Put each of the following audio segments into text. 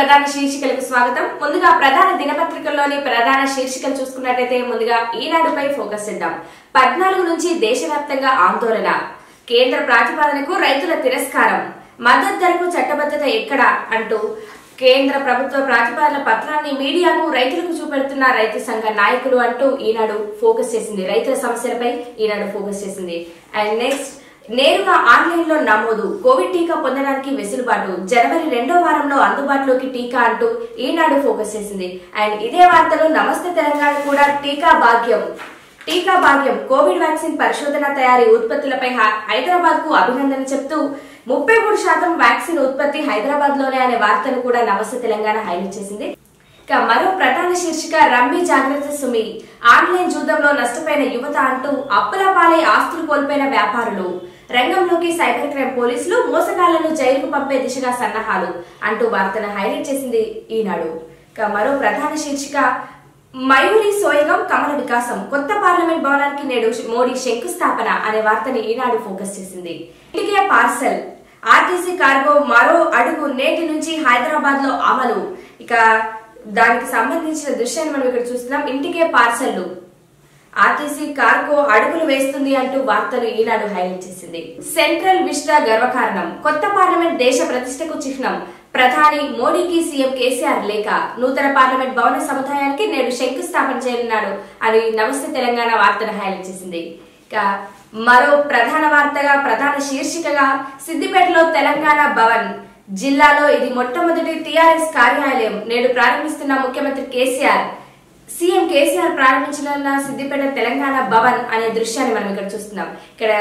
ప్రధాన శీర్షికలకు స్వాగతం ముందుగా ప్రధాన దినపత్రికల్లోని ప్రధాన శీర్షికలు చూసుకున్నట్టయితే ముందుగా ఈనాడుపై ఫోకస్ చేద్దాం పద్నాలుగు నుంచి దేశవ్యాప్తంగా ఆందోళన కేంద్ర ప్రాతిపాదనకు రైతుల తిరస్కారం మద్దతు ధరకు చట్టబద్ధత ఎక్కడ అంటూ కేంద్ర ప్రభుత్వ ప్రతిపాదన పత్రాన్ని మీడియాకు రైతులకు చూపెడుతున్న రైతు సంఘ నాయకులు అంటూ ఈనాడు ఫోకస్ చేసింది రైతుల సమస్యలపై ఈనాడు ఫోకస్ చేసింది అండ్ నెక్స్ట్ నేరుగా ఆన్లైన్ లో నమోదు కోవిడ్ టీకా పొందడానికి వెసులుబాటు జనవరి రెండో వారంలో అందుబాటులోకి టీకా అంటూ ఈనాడు ఫోకస్ చేసింది అండ్ ఇదే వార్తలు నమస్తే తెలంగాణ కూడా టీకా భాగ్యం టీకా భాగ్యం కోవిడ్ వ్యాక్సిన్ పరిశోధన తయారీ ఉత్పత్తులపై హైదరాబాద్ కు అభినందన చెప్తూ ముప్పై మూడు శాతం వ్యాక్సిన్ ఉత్పత్తి హైదరాబాద్ లోనే అనే వార్తను కూడా నమస్తే తెలంగాణ హైలైట్ చేసింది ఇక మరో ప్రధాన శీర్షిక రంబి జాగ్రత్త సుమి ఆన్లైన్ జూదంలో నష్టపోయిన యువత అంటూ అప్పుల పాలై ఆస్తులు కోల్పోయిన వ్యాపారులు రంగంలోకి సైబర్ క్రైమ్ పోలీసులు మోసగాళ్లను జైలుకు పంపే దిశగా సన్నాహాలు అంటూ వార్తను హైలైట్ చేసింది ఈనాడు ఇక మరో ప్రధాన శీర్షిక మయూరి సోయగం కమల వికాసం కొత్త పార్లమెంట్ భవనానికి నేడు మోడీ శంకుస్థాపన అనే వార్తని ఈనాడు ఫోకస్ చేసింది ఇంటికే పార్సల్ ఆర్టీసీ కార్గో మరో అడుగు నేటి నుంచి హైదరాబాద్ లో అమలు ఇక దానికి సంబంధించిన దృశ్యాన్ని మనం ఇక్కడ చూస్తున్నాం ఇంటికే పార్సల్లు ఆర్టీసీ కార్గో అడుగులు వేస్తుంది అంటూ వార్తలు ఈనాడు హైలైట్ చేసింది సెంట్రల్ విస్టా గర్వకారణం కొత్త పార్లమెంట్ దేశ ప్రతిష్టకు చిహ్నం ప్రధాని మోడీకి సీఎం కేసీఆర్ లేఖ నూతన పార్లమెంట్ భవన సముదాయానికి నేడు శంకుస్థాపన చేయనున్నాడు అని నమస్తే తెలంగాణ వార్తను హైలైట్ చేసింది ఇక మరో ప్రధాన వార్తగా ప్రధాన శీర్షికగా సిద్దిపేటలో తెలంగాణ భవన్ జిల్లాలో ఇది మొట్టమొదటి టీఆర్ఎస్ కార్యాలయం నేడు ప్రారంభిస్తున్న ముఖ్యమంత్రి కేసీఆర్ సీఎం కేసీఆర్ ప్రారంభించిన సిద్దిపేట తెలంగాణ భవన్ అనే దృశ్యాన్ని మనం ఇక్కడ చూస్తున్నాం ఇక్కడ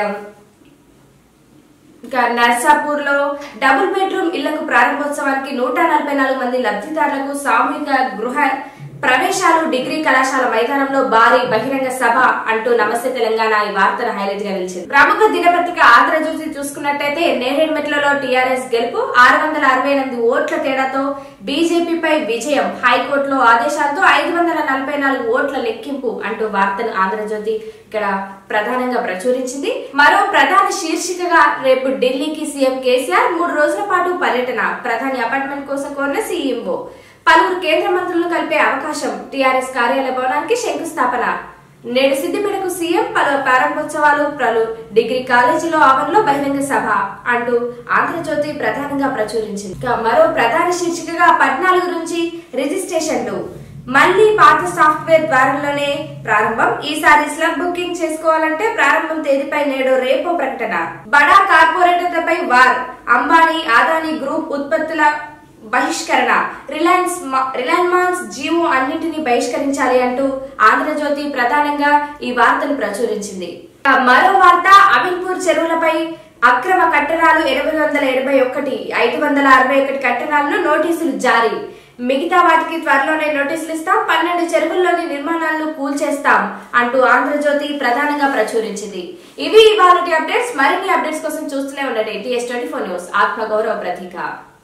ఇంకా నర్సాపూర్ లో డబుల్ బెడ్రూమ్ ఇళ్లకు ప్రారంభోత్సవానికి నూట నలభై నాలుగు మంది లబ్ధిదారులకు సామూహిక గృహ ప్రవేశాలు డిగ్రీ కళాశాల మైదానంలో భారీ బహిరంగ సభ అంటూ నమస్తే తెలంగాణ ఈ వార్తను హైలైట్ గా నిలిచింది ప్రముఖ దినపత్రిక ఆంధ్రజ్యోతి చూసుకున్నట్టయితే నేరేడ్మెట్లలో టీఆర్ఎస్ గెలుపు ఆరు వందల అరవై ఎనిమిది ఓట్ల తేడాతో బీజేపీపై విజయం హైకోర్టులో ఆదేశాలతో ఐదు వందల నలభై నాలుగు ఓట్ల లెక్కింపు అంటూ వార్తను ఆంధ్రజ్యోతి ఇక్కడ ప్రధానంగా ప్రచురించింది మరో ప్రధాన శీర్షికగా రేపు ఢిల్లీకి సీఎం కేసీఆర్ మూడు రోజుల పాటు పర్యటన ప్రధాని అపార్ట్మెంట్ కోసం కోరిన సీఎంఓ పలువురు కేంద్ర మంత్రులను కలిపే అవకాశం టీఆర్ఎస్ కార్యాలయ భవనానికి శంకుస్థాపన నేడు సిద్దిపేటకు సీఎం పలు ప్రారంభోత్సవాలు పలు డిగ్రీ కాలేజీలో ఆవరణలో బహిరంగ సభ అంటూ ఆంధ్రజ్యోతి ప్రధానంగా ప్రచురించింది ఇక మరో ప్రధాన శీర్షికగా పద్నాలుగు నుంచి రిజిస్ట్రేషన్లు మళ్ళీ పాత సాఫ్ట్వేర్ ద్వారంలోనే ప్రారంభం ఈసారి స్లబ్ బుకింగ్ చేసుకోవాలంటే ప్రారంభం తేదీపై నేడు రేపో ప్రకటన బడా కార్పొరేటర్లపై వార్ అంబానీ ఆదానీ గ్రూప్ ఉత్పత్తుల బహిష్కరణ రిలయన్స్ రిలయన్స్ మాల్స్ జియో అన్నింటినీ బహిష్కరించాలి అంటూ ఆంధ్రజ్యోతి ప్రధానంగా ఈ వార్తను ప్రచురించింది మరో వార్త అమీన్పూర్ చెరువులపై అక్రమ కట్టడాలు ఎనిమిది వందల ఎనభై ఒకటి ఐదు వందల అరవై ఒకటి కట్టడాలను నోటీసులు జారీ మిగతా వాటికి త్వరలోనే నోటీసులు ఇస్తాం పన్నెండు చెరువుల్లోని నిర్మాణాలను కూల్చేస్తాం అంటూ ఆంధ్రజ్యోతి ప్రధానంగా ప్రచురించింది ఇవి ఇవాళ అప్డేట్స్ మరిన్ని అప్డేట్స్ కోసం చూస్తూనే ఉండండి టీఎస్ ట్వంటీ ఫోర్ న్యూస్ ఆత్మగౌరవ ప్రతీక